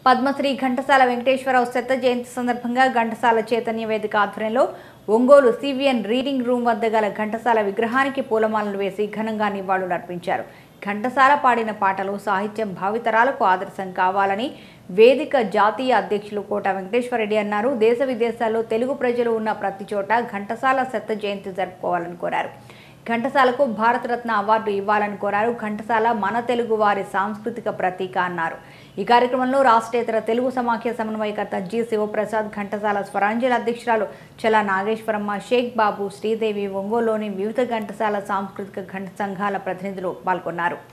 పద్మశ్రీ ఘంటసాల వెంకటేశ్వరరావు శత జయంతి సందర్భంగా ఘంటసాల చైతన్య వేదిక ఆధ్వర్యంలో ఒంగోలు సివిఎన్ రీడింగ్ రూమ్ వద్ద గల ఘంటసాల విగ్రహానికి పూలమాలలు వేసి ఘనంగా నివాళులు అర్పించారు ఘంటసాల పాడిన పాటలు సాహిత్యం భావితరాలకు ఆదర్శం కావాలని వేదిక జాతీయ అధ్యక్షులు కోట వెంకటేశ్వరరెడ్డి అన్నారు దేశ విదేశాల్లో తెలుగు ప్రజలు ఉన్న ప్రతి చోట ఘంటసాల శత జయంతి జరుపుకోవాలని కోరారు ఘంటసాలకు భారతరత్న అవార్డు ఇవ్వాలని కోరారు ఘంటసాల మన తెలుగు వారి సాంస్కృతిక ప్రతీక అన్నారు ఈ కార్యక్రమంలో రాష్ట్రేతర తెలుగు సమాఖ్య సమన్వయకర్త జి శివప్రసాద్ ఘంటసాల స్వరాంజలి అధ్యక్షురాలు చలా నాగేశ్వరమ్మ షేక్ బాబు శ్రీదేవి ఒంగోలులోని వివిధ ఘంటసాల సాంస్కృతిక ఘంట సంఘాల ప్రతినిధులు పాల్గొన్నారు